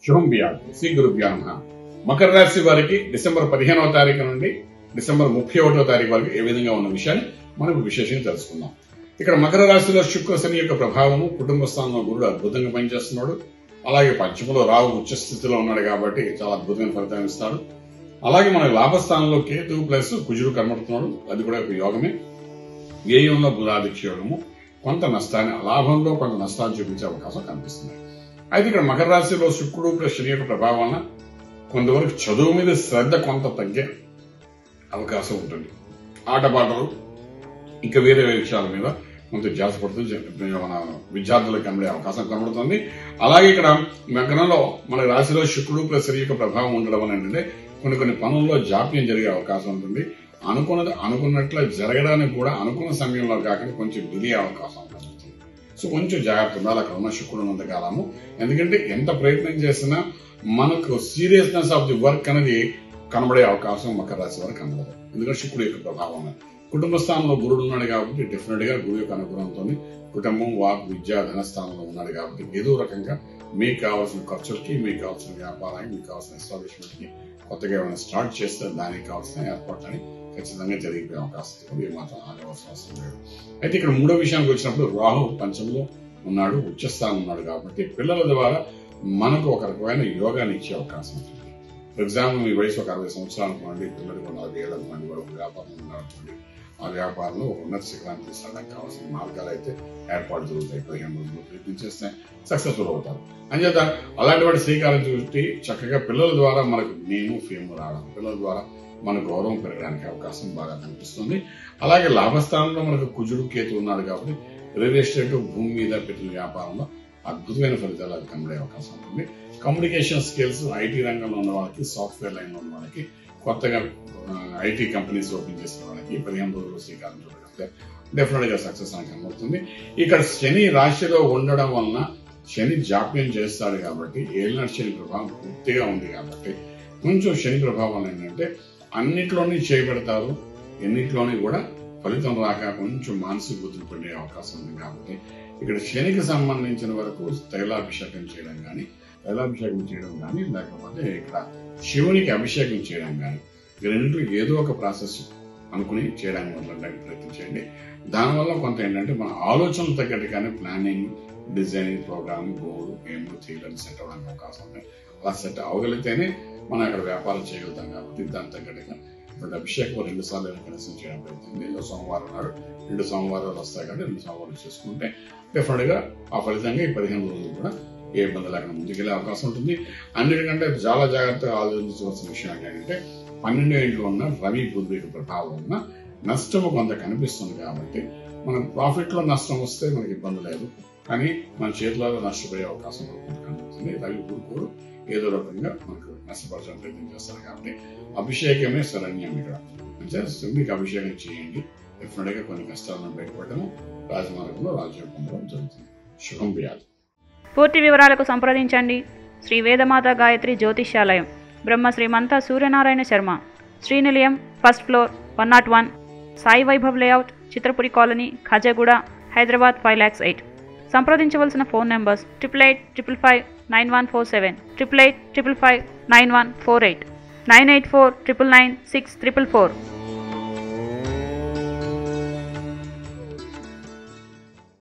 శుభం బియాల్ శ్రీ గురుభ్యో నమ మకర రాశి వారికి డిసెంబర్ పదిహేనవ తారీఖు నుండి డిసెంబర్ ముప్పై ఒకటో తారీఖు వరకు ఏ విధంగా ఉన్న విషయాన్ని మనం విశేషంగా తెలుసుకుందాం ఇక్కడ మకర రాశిలో శుక్ర శని యొక్క ప్రభావము కుటుంబ స్థానంలో గురుడు అద్భుతంగా పనిచేస్తున్నాడు అలాగే పంచములో రావు ఉచ్చ స్థితిలో ఉన్నాడు కాబట్టి చాలా అద్భుతమైన ఫలితాన్ని ఇస్తాడు అలాగే మన లాభస్థానంలో కేతు ప్లస్ కుజుడు కనబడుతున్నాడు అది కూడా ఒక యోగమే వ్యయంలో బుధాదిక్ష యోగము కొంత నష్టాన్ని లాభంలో కొంత నష్టాన్ని చూపించే అవకాశం కనిపిస్తుంది అయితే ఇక్కడ మకర రాశిలో శుక్రుడు ప్లస్ శని యొక్క ప్రభావం వలన కొంతవరకు చదువు మీద శ్రద్ధ కొంత తగ్గే అవకాశం ఉంటుంది ఆటపాటలు ఇంకా వేరే విషయాల మీద కొంత ధ్యాస పడుతుంది మన విద్యార్థులకు కనబడే అవకాశం కనబడుతుంది అలాగే ఇక్కడ మకరంలో మన రాశిలో శుక్రుడు ప్లస్ శని యొక్క ప్రభావం ఉండడం వల్ల ఏంటంటే కొన్ని కొన్ని పనుల్లో జాప్యం జరిగే అవకాశం ఉంటుంది అనుకున్నది అనుకున్నట్లు జరగడానికి కూడా అనుకున్న సమయంలో కాకుండా కొంచెం డిలే అవకాశం ఉంటుంది సో కొంచెం జాగ్రత్త ఉండాలి అక్కడ ఉన్న శుక్రుడు ఉన్నంత కాలము ఎందుకంటే ఎంత ప్రయత్నం చేసినా మనకు సీరియస్నెస్ ఆఫ్ ది వర్క్ అనేది కనబడే అవకాశం మకర రాశి వారికి కనబడదు ఎందుకంటే శుక్రుడు యొక్క ప్రభావం ఉన్నది. కుటుంబ స్థానంలో గురుడు ఉన్నాడు కాబట్టి డెఫినెట్ గా గురువు యొక్క అనుగ్రహంతో కుటుంబం వాక్ విద్య ధనస్థానంలో ఉన్నాడు కాబట్టి ఏదో రకంగా మీకు కావాల్సిన ఖర్చులకి మీకు కావాల్సిన వ్యాపారానికి మీకు కావాల్సిన ఎస్టాబ్లిష్మెంట్ కి కొత్తగా ఏమైనా స్టార్ట్ చేస్తే దానికి కావాల్సిన ఏర్పాట్లని ఖచ్చితంగా జరిగిపోయే అవకాశం ఉంది ఏ మాత్రం ఆగవలసిన అవసరం లేదు అయితే ఇక్కడ మూడో విషయానికి వచ్చినప్పుడు రాహు పంచంలో ఉన్నాడు ఉచ్చస్థానం ఉన్నాడు కాబట్టి పిల్లల ద్వారా మనకు ఒక రకమైన యోగాన్ని ఇచ్చే అవకాశం ఉంటుంది ఫర్ ఎగ్జాంపుల్ మీ వయసు ఒక అరవై సంవత్సరాలు అనుకోండి పిల్లలకు నలభై ఏళ్ళ అనుకోండి వాడు ఒక వ్యాపారం ఉన్నారనుకోండి ఆ వ్యాపారంలో ఒక ఉన్నత శిఖరాన్ని తీసుకోవడానికి కావాల్సిన మార్గాలు అయితే ఏర్పాటు జరుగుతాయి పదిహేను రోజులు ప్రయత్నించేస్తే సక్సెస్ఫుల్ అవుతారు అంచేత అలాంటి వాటి శ్రీకారం చూసి చక్కగా పిల్లల ద్వారా మనకు నేము ఫేమ్ రావడం పిల్లల ద్వారా మన గౌరవం పెరగడానికి అవకాశం బాగా కనిపిస్తుంది అలాగే లాభస్థానంలో మనకు కుజుడు కేతు ఉన్నాడు కాబట్టి రియల్ ఎస్టేట్ భూమి మీద పెట్టిన వ్యాపారంలో అద్భుతమైన ఫలితాలు అది కనబడే అవకాశం ఉంటుంది కమ్యూనికేషన్ స్కిల్స్ ఐటీ రంగంలో ఉన్న వాళ్ళకి సాఫ్ట్వేర్ లైన్ లో ఉన్న వాళ్ళకి కొత్తగా ఐటీ కంపెనీస్ ఓపెన్ చేసిన వాళ్ళకి పదిహేను రోజులు శ్రీకారం చూడగలిగితే డెఫినెట్ గా సక్సెస్ అని కనబడుతుంది ఇక్కడ శని రాశిలో ఉండడం వలన శని జాప్యం చేస్తాడు కాబట్టి ఏలినాటి శని ప్రభావం పూర్తిగా ఉంది కాబట్టి కొంచెం శని ప్రభావం ఏంటంటే అన్నిట్లోని చేయబెడతారు ఎన్నిట్లోని కూడా ఫలితం రాక కొంచెం మానసిక ఒత్తిడి పడే అవకాశం ఉంది కాబట్టి ఇక్కడ శనికి సంబంధించిన వరకు తైలాభిషేకం చేయడం కానీ తైలాభిషేకం చేయడం కానీ లేకపోతే ఇక్కడ శివునికి అభిషేకం చేయడం కానీ ఈ రెండింటిలో ఏదో ఒక ప్రాసెస్ అనుకుని చేయడానికి మొదలడానికి ప్రయత్నించండి దానివల్ల కొంత ఏంటంటే మన ఆలోచనలు తగ్గట్టుగానే planning designing programming goal aim థీలను సెట్ అవ్వడానికి అవకాశం ఉంది అలా సెట్ అవ్వగలిగితేనే మనం అక్కడ వ్యాపారం చేయగలుగుతాం కాబట్టి దాని తగ్గట్టుగా ఇప్పుడు అభిషేకం రెండు సార్లు కనీసం చేయడం ప్రయత్నం రెండో సోమవారం నాడు రెండు సోమవారాలు వస్తాయి కాబట్టి రెండు సోమవారాలు చేసుకుంటే డెఫినెట్ గా ఆ ఫలితంగా ఈ పదిహేను రోజులు కూడా ఏ ఇబ్బంది లేకుండా ముందుకెళ్లే అవకాశం ఉంటుంది అన్నిటికంటే చాలా జాగ్రత్తగా ఆలోచించవలసిన విషయం ఏంటంటే పన్నెండు ఇంట్లో ఉన్న రవి బుద్ధుడి ప్రభావం ఉన్న నష్టము కొంత కనిపిస్తుంది కాబట్టి మన ప్రాఫిట్ లో నష్టం వస్తే మనకి ఇబ్బంది లేదు కానీ మన చేతిలో నష్టపోయే అవకాశం కూడా కొంత కనిపిస్తుంది రవి గురుకుడు ఏదో రకంగా మనకు నష్టపరచడం ప్రయత్నం చేస్తారు కాబట్టి అభిషేకమే శరణ్యం ఇక్కడ అంటే శివునికి అభిషేకం చేయండి డెఫినెట్ గా కొన్ని కష్టాలను బయటపడము రాజమార్గంలో రాజ్యం పొందడం జరుగుతుంది శుభం వ్యాధి పూర్తి వివరాలకు సంప్రదించండి Shri Vedamata Gayatri Jyotishyalayam Brahma Srimantha Suryanarayana Sharma Srinilayam first floor one nought one Sai Vaibhav layout Chitrapuri colony Khajaguda Hyderabad five lakhs eight సంప్రదించవలసిన phone numbers triple eight triple five nine one four seven triple eight triple five nine one four eight nine eight four triple nine six triple four